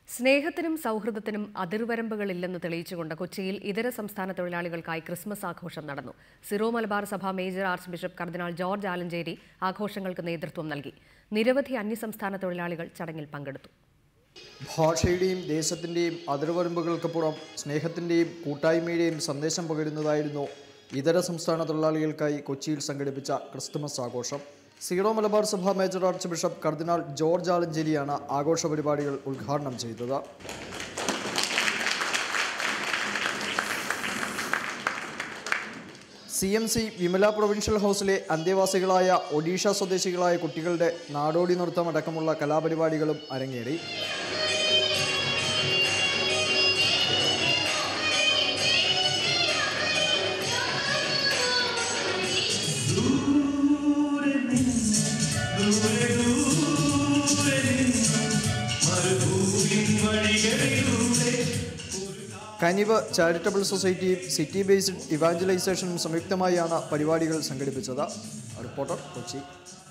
സ്നേഹത്തിനും സൗഹൃദത്തിനും അതിർവരമ്പുകളില്ലെന്ന് തെളിയിച്ചുകൊണ്ട് കൊച്ചിയിൽ ഇതര സംസ്ഥാന തൊഴിലാളികൾക്കായി ക്രിസ്മസ് ആഘോഷം നടന്നു സിറോ മലബാർ സഭ മേജർ ആർച്ച് ബിഷപ്പ് കർദിനാൾ ജോർജ് ആലഞ്ചേരി ആഘോഷങ്ങൾക്ക് നേതൃത്വം നൽകി നിരവധി അന്യസംസ്ഥാന തൊഴിലാളികൾ ചടങ്ങിൽ പങ്കെടുത്തു ഭാഷയുടെയും ദേശത്തിൻ്റെയും അതിർവരമ്പുകൾക്കപ്പുറം സ്നേഹത്തിൻ്റെയും കൂട്ടായ്മയുടെയും സന്ദേശം പകരുന്നതായിരുന്നു ഇതര സംസ്ഥാന തൊഴിലാളികൾക്കായി കൊച്ചിയിൽ സംഘടിപ്പിച്ച ക്രിസ്തുമസ് ആഘോഷം സീറോ മലബാർ സഭ മേജർ ആർച്ച് ബിഷപ്പ് കർദിനാൾ ജോർജ് ആലഞ്ചേരിയാണ് ആഘോഷ പരിപാടികൾ ഉദ്ഘാടനം ചെയ്തത് C M C Vimala provincial ഹൗസിലെ അന്തേവാസികളായ ഒഡീഷ സ്വദേശികളായ കുട്ടികളുടെ നാടോടി നൃത്തം അടക്കമുള്ള കലാപരിപാടികളും അരങ്ങേറി കനിവ് ചാരിറ്റബിൾ സൊസൈറ്റിയും സിറ്റി ബേസ്ഡ് ഇവാഞ്ചലൈസേഷനും സംയുക്തമായാണ് പരിപാടികൾ സംഘടിപ്പിച്ചത് റിപ്പോർട്ടർ കൊച്ചി